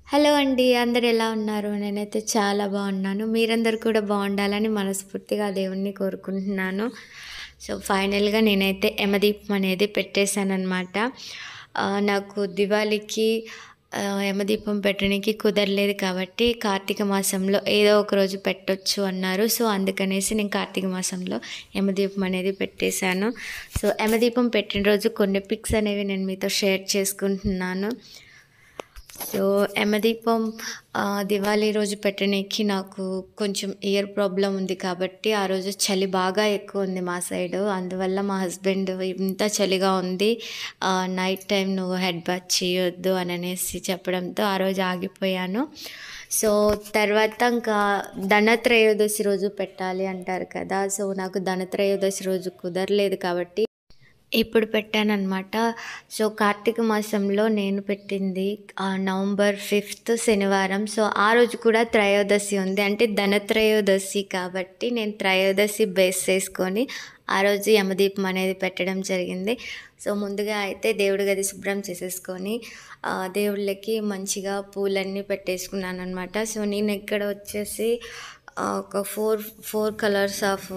hello అండి అందరు ఎలా ఉన్నారు నేనైతే చాలా బాగున్నాను మీరందరూ కూడా బాగుండాలని మనస్ఫూర్తిగా దేవుణ్ణి కోరుకుంటున్నాను సో ఫైనల్గా నేనైతే యమదీపం అనేది పెట్టేశానమాట నాకు దివాళీకి ఆ, యమదీపం పెట్టడానికి కుదరలేదు కాబట్టి కార్తీక మాసంలో ఏదో ఒక రోజు పెట్టొచ్చు అన్నారు సో అందుకనేసి నేను కార్తీక మాసంలో యమదీపం అనేది పెట్టేశాను సో యమదీపం పెట్టిన రోజు కొన్ని పిక్స్ అనేవి నేను మీతో షేర్ చేసుకుంటున్నాను సో యమదీపం ఆ, దివాళీ రోజు పెట్టడానికి నాకు కొంచెం ఇయర్ ప్రాబ్లం ఉంది కాబట్టి ఆ రోజు చలి బాగా ఎక్కువ ఉంది మా సైడ్ అందువల్ల మా హస్బెండ్ ఇంత చలిగా ఉంది ఆ, నైట్ టైం నువ్వు హెడ్ బాత్ చేయొద్దు అని అనేసి చెప్పడంతో ఆ రోజు ఆగిపోయాను సో తర్వాత ఇంకా ధనత్రయోదశి రోజు పెట్టాలి అంటారు కదా సో నాకు ధనత్రయోదశి రోజు కుదరలేదు కాబట్టి ఇప్పుడు పెట్టానన్నమాట సో కార్తీక మాసంలో నేను పెట్టింది ఆ, నవంబర్ ఫిఫ్త్ శనివారం సో ఆ రోజు కూడా త్రయోదశి ఉంది అంటే ధనత్రయోదశి కాబట్టి నేను త్రయోదశి బేస్ చేసుకొని ఆ రోజు యమదీపం అనేది పెట్టడం జరిగింది సో ముందుగా అయితే దేవుడి గది శుభ్రం చేసేసుకొని ఆ, దేవుళ్ళకి మంచిగా పూలన్నీ పెట్టేసుకున్నాను అనమాట సో నేను ఇక్కడ వచ్చేసి ఆ, ఒక ఫోర్ ఫోర్ కలర్స్ ఆఫ్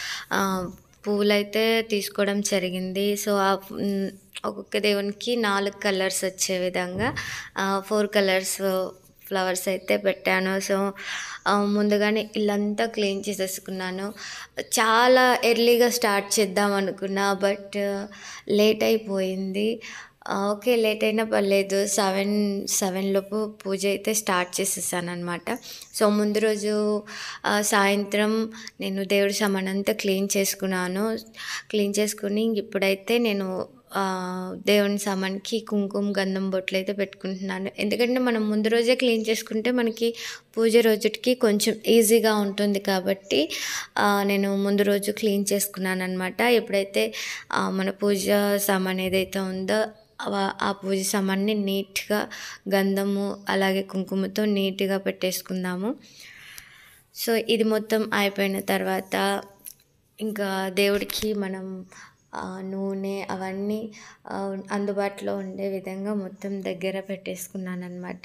పూలైతే తీసుకోవడం జరిగింది సో ఆ మ్, ఒక్కొక్క దేవునికి నాలుగు కలర్స్ వచ్చే విధంగా ఫోర్ కలర్స్ ఫ్లవర్స్ అయితే పెట్టాను సో ఆ, ముందుగానే ఇల్లంతా క్లీన్ చేసేసుకున్నాను చాలా ఎర్లీగా స్టార్ట్ చేద్దాం అనుకున్నా బట్ లేట్ అయిపోయింది ఆ, ఓకే లేట్ అయినా పర్లేదు సెవెన్ సెవెన్ లోపు పూజ అయితే స్టార్ట్ చేసేసాను అనమాట సో ముందు రోజు ఆ, సాయంత్రం నేను దేవుడి సామాన్ అంతా క్లీన్ చేసుకున్నాను క్లీన్ చేసుకుని ఇప్పుడైతే నేను ఆ, దేవుని సామాన్కి కుంకుమ గంధం బొట్లు అయితే పెట్టుకుంటున్నాను ఎందుకంటే మనం ముందు రోజే క్లీన్ చేసుకుంటే మనకి పూజ రోజుకి కొంచెం ఈజీగా ఉంటుంది కాబట్టి ఆ, నేను ముందు రోజు క్లీన్ చేసుకున్నాను అనమాట ఎప్పుడైతే ఆ, మన పూజ సామాన్ ఏదైతే ఉందో అవ- ఆ పూజ సామాన్ని నీట్గా గంధము అలాగే కుంకుమతో నీట్గా పెట్టేసుకుందాము సో ఇది మొత్తం అయిపోయిన తర్వాత ఇంకా దేవుడికి మనం ఆ, నూనె అవన్నీ ఆ, అందుబాటులో ఉండే విధంగా మొత్తం దగ్గర పెట్టేసుకున్నాను అనమాట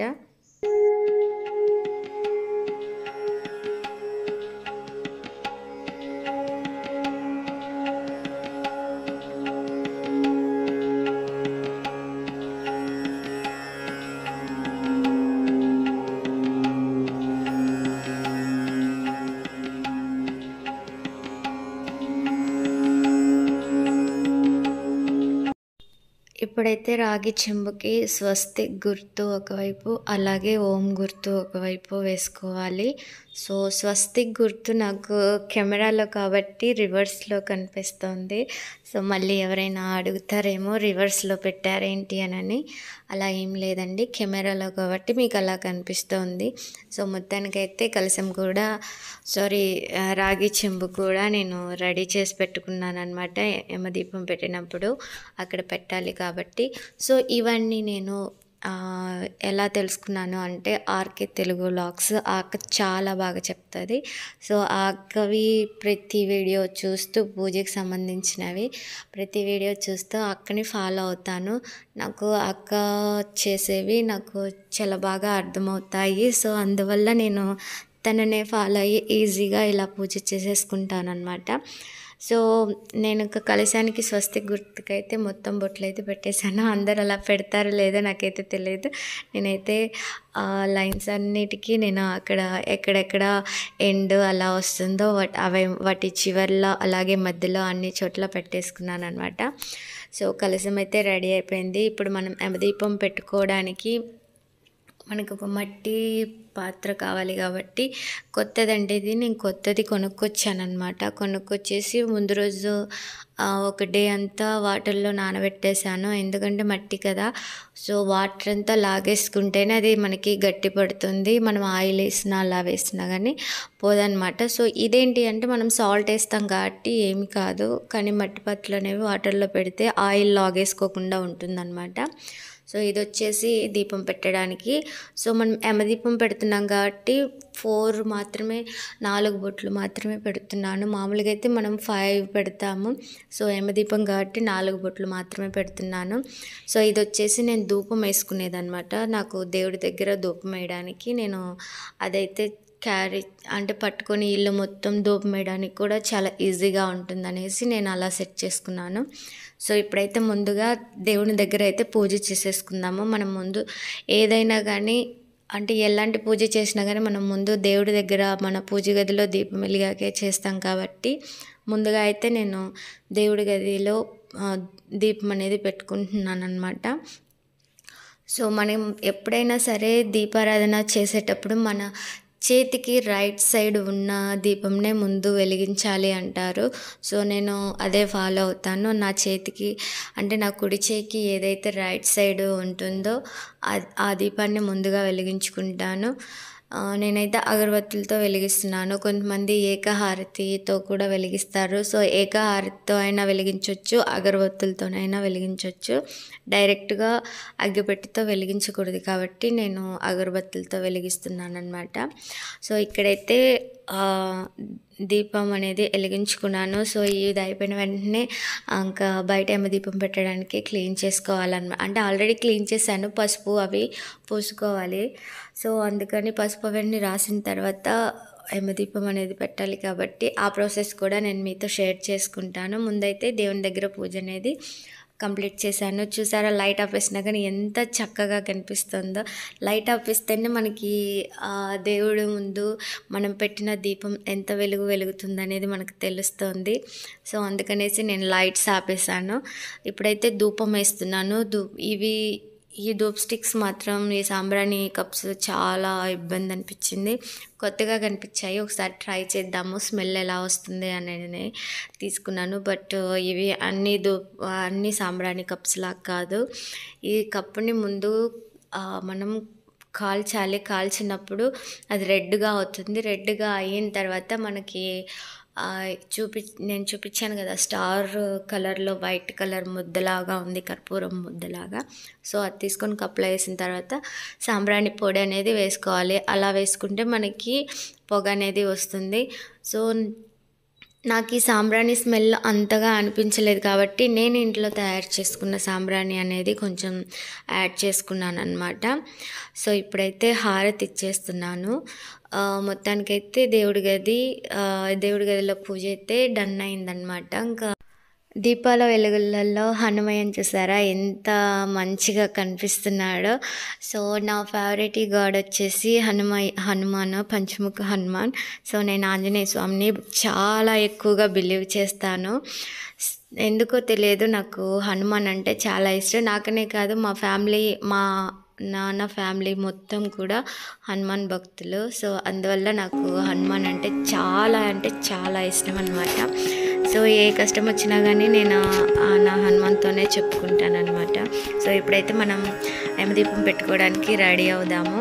ఇప్పుడైతే రాగి చెంబుకి స్వస్తి గుర్తు ఒకవైపు అలాగే ఓం గుర్తు ఒకవైపు వేసుకోవాలి సో స్వస్తిక్ గుర్తు నాకు కెమెరాలో కాబట్టి రివర్స్లో కనిపిస్తుంది సో మళ్ళీ ఎవరైనా అడుగుతారేమో రివర్స్లో పెట్టారేంటి అని అలా ఏం లేదండి కెమెరాలో కాబట్టి మీకు అలా కనిపిస్తుంది సో మొత్తానికైతే కలసం కూడా సారీ ఆ, రాగి చెంబు కూడా నేను రెడీ చేసి పెట్టుకున్నాను అనమాట యమదీపం పెట్టినప్పుడు అక్కడ పెట్టాలి కాబట్టి సో ఇవన్నీ నేను ఆ, ఎలా తెలుసుకున్నాను అంటే ఆర్కే తెలుగు లాగ్స్ ఆ అక్క చాలా బాగా చెప్తుంది సో ఆ అక్కవి ప్రతి వీడియో చూస్తూ పూజకి సంబంధించినవి ప్రతి వీడియో చూస్తూ ఆ అక్కని ఫాలో అవుతాను నాకు ఆ అక్క చేసేవి నాకు చాలా బాగా అర్థమవుతాయి సో అందువల్ల నేను తననే ఫాలో అయ్యి ఈజీగా ఇలా పూజ చేసేసుకుంటాను అనమాట సో నేను ఒక కలశానికి స్వస్తి గుర్తుకైతే మొత్తం బొట్లు అయితే పెట్టేశాను అందరు అలా పెడతారో లేదో నాకైతే తెలియదు నేనైతే ఆ లైన్స్ అన్నిటికీ నేను అక్కడ ఎక్కడెక్కడ ఎండ్ అలా వస్తుందో వాటి అవి వాటి చివర్లో అలాగే మధ్యలో అన్ని చోట్ల పెట్టేసుకున్నాను అనమాట సో కలశం అయితే రెడీ అయిపోయింది ఇప్పుడు మనం యమదీపం పెట్టుకోవడానికి మనకు ఒక మట్టి పాత్ర కావాలి కాబట్టి కొత్తదండి ఇది నేను కొత్తది కొనుక్కొచ్చాను అనమాట కొనుక్కొచ్చేసి ముందు రోజు ఆ, ఒక డే అంతా వాటర్లో నానబెట్టేశాను ఎందుకంటే మట్టి కదా సో వాటర్ అంతా లాగేసుకుంటేనే అది మనకి గట్టి పడుతుంది మనం ఆయిల్ వేసినా అలా వేసినా కానీ పోదనమాట సో ఇదేంటి అంటే మనం సాల్ట్ వేస్తాం కాబట్టి ఏమి కాదు కానీ మట్టి పాత్రలు అనేవి వాటర్లో పెడితే ఆయిల్ లాగేసుకోకుండా ఉంటుందన్నమాట సో ఇది వచ్చేసి దీపం పెట్టడానికి సో మనం యమదీపం పెడుతున్నాం కాబట్టి ఫోర్ మాత్రమే నాలుగు బొట్లు మాత్రమే పెడుతున్నాను మామూలుగా అయితే మనం ఫైవ్ పెడతాము సో యమదీపం కాబట్టి నాలుగు బొట్లు మాత్రమే పెడుతున్నాను సో ఇది వచ్చేసి నేను ధూపం వేసుకునేది అనమాట నాకు దేవుడి దగ్గర ధూపం వేయడానికి నేను అదైతే క్యారీ అంటే పట్టుకొని ఇల్లు మొత్తం ధూపం వేయడానికి కూడా చాలా ఈజీగా ఉంటుందనేసి నేను అలా సెట్ చేసుకున్నాను సో ఇప్పుడైతే ముందుగా దేవుని దగ్గర అయితే పూజ చేసేసుకుందాము మనం ముందు ఏదైనా కానీ అంటే ఎలాంటి పూజ చేసినా కానీ మనం ముందు దేవుడి దగ్గర మన పూజ గదిలో దీపం వెలిగాకే చేస్తాం కాబట్టి ముందుగా అయితే నేను దేవుడి గదిలో ఆ, దీపం అనేది పెట్టుకుంటున్నాను అనమాట సో మనం ఎప్పుడైనా సరే దీపారాధన చేసేటప్పుడు మన చేతికి రైట్ సైడ్ ఉన్న దీపంనే ముందు వెలిగించాలి అంటారు సో నేను అదే ఫాలో అవుతాను నా చేతికి అంటే నా కుడి చేయికి ఏదైతే రైట్ సైడ్ ఉంటుందో ఆ- ఆ దీపాన్ని ముందుగా వెలిగించుకుంటాను ఆ, నేనైతే అగరబత్తులతో వెలిగిస్తున్నాను కొంతమంది ఏకహారతితో కూడా వెలిగిస్తారు సో ఏకహారతితో అయినా వెలిగించవచ్చు అగరబత్తులతోనైనా వెలిగించవచ్చు డైరెక్ట్గా అగ్గిపెట్టితో వెలిగించకూడదు కాబట్టి నేను అగరబత్తులతో వెలిగిస్తున్నాను అనమాట సో ఇక్కడైతే ఆ, దీపం అనేది వెలిగించుకున్నాను సో ఇది అయిపోయిన వెంటనే ఇంకా బయట ఏమో దీపం పెట్టడానికి క్లీన్ చేసుకోవాలన్నమాట అంటే ఆల్రెడీ క్లీన్ చేశాను పసుపు అవి పూసుకోవాలి సో అందుకని పసుపు అవన్నీ రాసిన తర్వాత యమదీపం అనేది పెట్టాలి కాబట్టి ఆ ప్రాసెస్ కూడా నేను మీతో షేర్ చేసుకుంటాను ముందైతే దేవుని దగ్గర పూజ అనేది కంప్లీట్ చేశాను చూసారా లైట్ ఆఫ్ వేసినా కానీ ఎంత చక్కగా కనిపిస్తుందో లైట్ ఆఫ్ వేస్తేనే మనకి ఆ దేవుడు ముందు మనం పెట్టిన దీపం ఎంత వెలుగు వెలుగుతుంది అనేది మనకు తెలుస్తుంది సో అందుకనేసి నేను లైట్స్ ఆపేసాను ఇప్పుడైతే ధూపం వేస్తున్నాను ధూ ఇవి ఈ ధూప్ స్టిక్స్ మాత్రం ఈ సాంబ్రాణి కప్స్ చాలా ఇబ్బంది అనిపించింది కొత్తగా కనిపించాయి ఒకసారి ట్రై చేద్దాము స్మెల్ ఎలా వస్తుంది అనేది తీసుకున్నాను బట్ ఇవి అన్ని ధూప్ అన్ని సాంబ్రాణి కప్స్ లాగా కాదు ఈ కప్పుని ముందు ఆ, మనం కాల్చాలి కాల్చినప్పుడు అది రెడ్గా అవుతుంది రెడ్గా అయిన తర్వాత మనకి ఆ, చూపి నేను చూపించాను కదా స్టార్ కలర్లో వైట్ కలర్ ముద్దలాగా ఉంది కర్పూరం ముద్దలాగా సో అది తీసుకొని కప్పులో వేసిన తర్వాత సాంబ్రాణి పొడి అనేది వేసుకోవాలి అలా వేసుకుంటే మనకి పొగ అనేది వస్తుంది సో నాకు ఈ సాంబ్రాణి స్మెల్ అంతగా అనిపించలేదు కాబట్టి నేను ఇంట్లో తయారు చేసుకున్న సాంబ్రాణి అనేది కొంచెం యాడ్ చేసుకున్నాను అనమాట సో ఇప్పుడైతే హారతి ఇచ్చేస్తున్నాను ఆ, మొత్తానికైతే దేవుడి గది ఆ, దేవుడి గదిలో పూజ అయితే డన్ అయిందనమాట ఇంకా దీపాల వెలుగులలో హనుమయ్యని చూసారా ఎంత మంచిగా కనిపిస్తున్నాడో సో నా ఫేవరెట్ ఈ గాడ్ వచ్చేసి హనుమయ్ హనుమాన్ పంచముఖ హనుమాన్ సో నేను ఆంజనేయ స్వామిని చాలా ఎక్కువగా బిలీవ్ చేస్తాను స్- ఎందుకో తెలియదు నాకు హనుమాన్ అంటే చాలా ఇష్టం నాకనే కాదు మా ఫ్యామిలీ మా నాన్న ఫ్యామిలీ మొత్తం కూడా హనుమాన్ భక్తులు సో అందువల్ల నాకు హనుమాన్ అంటే చాలా అంటే చాలా ఇష్టం అనమాట సో ఏ కష్టం వచ్చినా కానీ నేను ఆ నా హనుమాన్తోనే చెప్పుకుంటాను అనమాట సో ఇప్పుడైతే మనం యమదీపం పెట్టుకోవడానికి రెడీ అవుదాము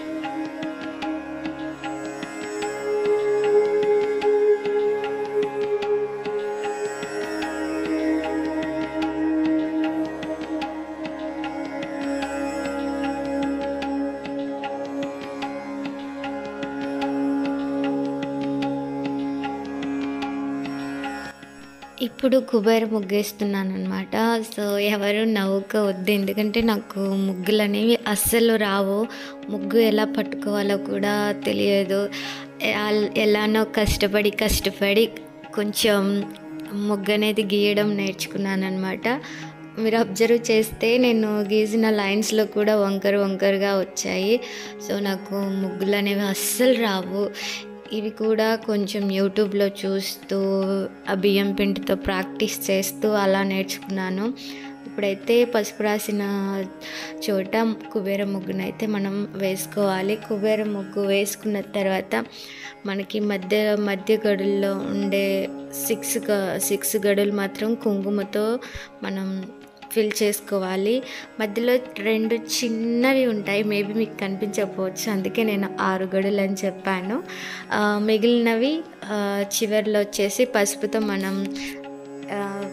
ఇప్పుడు కుబేర ముగ్గేస్తున్నాను అనమాట సో ఎవరు నవ్వుకోవద్దు ఎందుకంటే నాకు ముగ్గులు అనేవి అస్సలు రావు ముగ్గు ఎలా పట్టుకోవాలో కూడా తెలియదు ఎల్- ఎలానో కష్టపడి కష్టపడి కొంచెం ముగ్గు అనేది గీయడం నేర్చుకున్నాను అనమాట మీరు అబ్జర్వ్ చేస్తే నేను గీసిన లైన్స్లో కూడా వంకర వంకరగా వచ్చాయి సో నాకు ముగ్గులు అనేవి అస్సలు రావు ఇవి కూడా కొంచెం యూట్యూబ్లో చూస్తూ ఆ బియ్యం పిండితో ప్రాక్టీస్ చేస్తూ అలా నేర్చుకున్నాను ఇప్పుడైతే పసుపు రాసిన చోట కుబేర ముగ్గునైతే మనం వేసుకోవాలి కుబేర ముగ్గు వేసుకున్న తర్వాత మనకి మధ్య మధ్య గడుల్లో ఉండే సిక్స్ గ- సిక్స్ గడులు మాత్రం కుంకుమతో మనం ఫిల్ చేసుకోవాలి మధ్యలో రెండు చిన్నవి ఉంటాయి మేబీ మీకు కనిపించకపోవచ్చు అందుకే నేను ఆరు గడులు అని చెప్పాను ఆ, మిగిలినవి ఆ, చివర్లో వచ్చేసి పసుపుతో మనం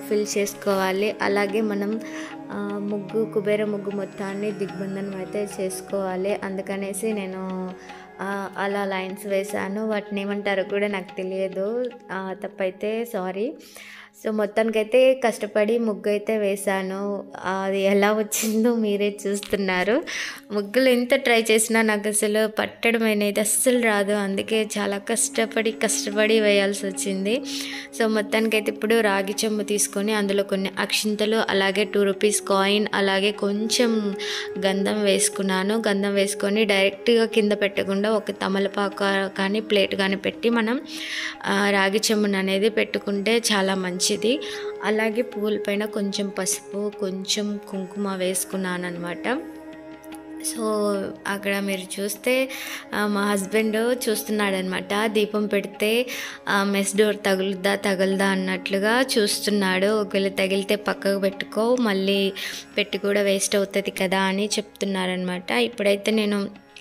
ఫిల్ చేసుకోవాలి అలాగే మనం ఆ, ముగ్గు కుబేర ముగ్గు మొత్తాన్ని దిగ్బంధనం అయితే చేసుకోవాలి అందుకనేసి నేను ఆ, అలా లైన్స్ వేశాను వాటిని ఏమంటారో కూడా నాకు తెలియదు ఆ, తప్పైతే సారీ సో మొత్తానికైతే కష్టపడి ముగ్గు అయితే వేశాను అది ఎలా వచ్చిందో మీరే చూస్తున్నారు ముగ్గులు ఎంత ట్రై చేసినా నాకు అసలు పట్టడం అనేది అస్సలు రాదు అందుకే చాలా కష్టపడి కష్టపడి వేయాల్సి వచ్చింది సో మొత్తానికైతే ఇప్పుడు రాగి చెంబు తీసుకొని అందులో కొన్ని అక్షింతలు అలాగే టూ రూపీస్ కాయిన్ అలాగే కొంచెం గంధం వేసుకున్నాను గంధం వేసుకొని డైరెక్ట్గా కింద పెట్టకుండా ఒక తమలపాకు కానీ ప్లేట్ కానీ పెట్టి మనం ఆ, రాగి చెంబును అనేది పెట్టుకుంటే చాలా మంచిది అలాగే పువ్వుల పైన కొంచెం పసుపు కొంచెం కుంకుమ వేసుకున్నాను అనమాట సో అక్కడ మీరు చూస్తే ఆ, మా హస్బెండ్ చూస్తున్నాడనమాట దీపం పెడితే ఆ, మెస్ డోర్ తగులుద్దా తగులుదా అన్నట్లుగా చూస్తున్నాడు ఒకవేళ తగిలితే పక్కకు పెట్టుకో మళ్ళీ పెట్టి కూడా వేస్ట్ అవుతుంది కదా అని చెప్తున్నారనమాట ఇప్పుడైతే నేను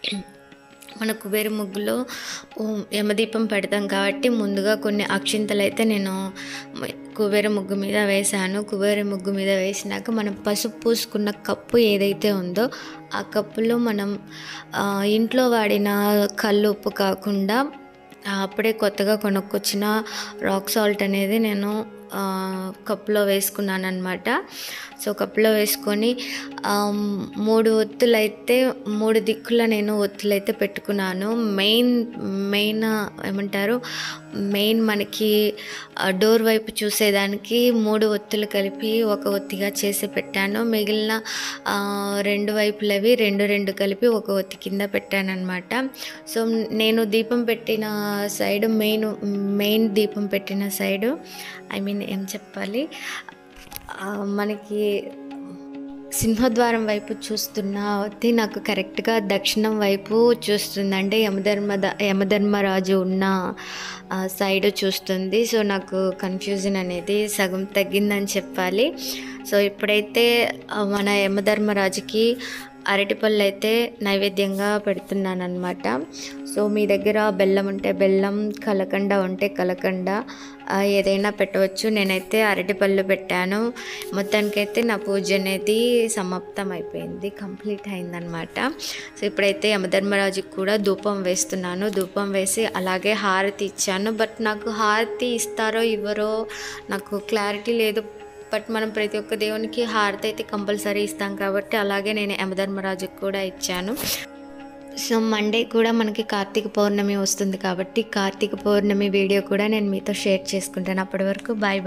మన కుబేర ముగ్గులో ఉ- యమదీపం పెడతాం కాబట్టి ముందుగా కొన్ని అక్షింతలు అయితే నేను మ- కుబేర ముగ్గు మీద వేశాను కుబేర ముగ్గు మీద వేసినాక మనం పసుపు పూసుకున్న కప్పు ఏదైతే ఉందో ఆ కప్పులో మనం ఆ, ఇంట్లో వాడిన కళ్ళు ఉప్పు కాకుండా ఆ, అప్పుడే కొత్తగా కొనుక్కొచ్చిన రాక్ సాల్ట్ అనేది నేను ఆ, కప్పులో వేసుకున్నాను అనమాట సో కప్పులో వేసుకొని ఆ, మూడు ఒత్తులు అయితే మూడు దిక్కుల నేను ఒత్తులు అయితే పెట్టుకున్నాను మెయిన్ మెయిన్ ఏమంటారు మెయిన్ మనకి ఆ, డోర్ వైపు చూసేదానికి మూడు ఒత్తులు కలిపి ఒక ఒత్తిగా చేసి పెట్టాను మిగిలిన ఆ, రెండు వైపులవి రెండు రెండు కలిపి ఒక ఒత్తి కింద పెట్టాను అనమాట సో నేను దీపం పెట్టిన సైడ్ మెయిన్ మెయిన్ దీపం పెట్టిన సైడు ఐ మీన్ ఏం చెప్పాలి ఆ, మనకి సింహద్వారం వైపు చూస్తున్న ఒత్తి నాకు కరెక్ట్గా దక్షిణం వైపు చూస్తుంది అంటే యమధర్మ యమధర్మరాజు ఉన్న ఆ, సైడ్ చూస్తుంది సో నాకు కన్ఫ్యూజన్ అనేది సగం తగ్గిందని చెప్పాలి సో ఇప్పుడైతే ఆ, మన యమధర్మరాజుకి అరటిపళ్ళు అయితే నైవేద్యంగా పెడుతున్నాను అనమాట సో మీ దగ్గర బెల్లం ఉంటే బెల్లం కలకండ ఉంటే కలకండ ఆ, ఏదైనా పెట్టవచ్చు నేనైతే అరటిపళ్ళు పెట్టాను మొత్తానికైతే నా పూజ అనేది సమాప్తం అయిపోయింది కంప్లీట్ అయిందనమాట సో ఇప్పుడైతే యమధర్మరాజుకి కూడా ధూపం వేస్తున్నాను ధూపం వేసి అలాగే హారతి ఇచ్చాను బట్ నాకు హారతి ఇస్తారో ఇవ్వరో నాకు క్లారిటీ లేదు బట్ మనం ప్రతి ఒక్క దేవునికి హారతి అయితే కంపల్సరీ ఇస్తాం కాబట్టి అలాగే నేను యమధర్మరాజుకి కూడా ఇచ్చాను సో మండే కూడా మనకి కార్తీక పౌర్ణమి వస్తుంది కాబట్టి కార్తీక పౌర్ణమి వీడియో కూడా నేను మీతో షేర్ చేసుకుంటాను అప్పటి వరకు బాయ్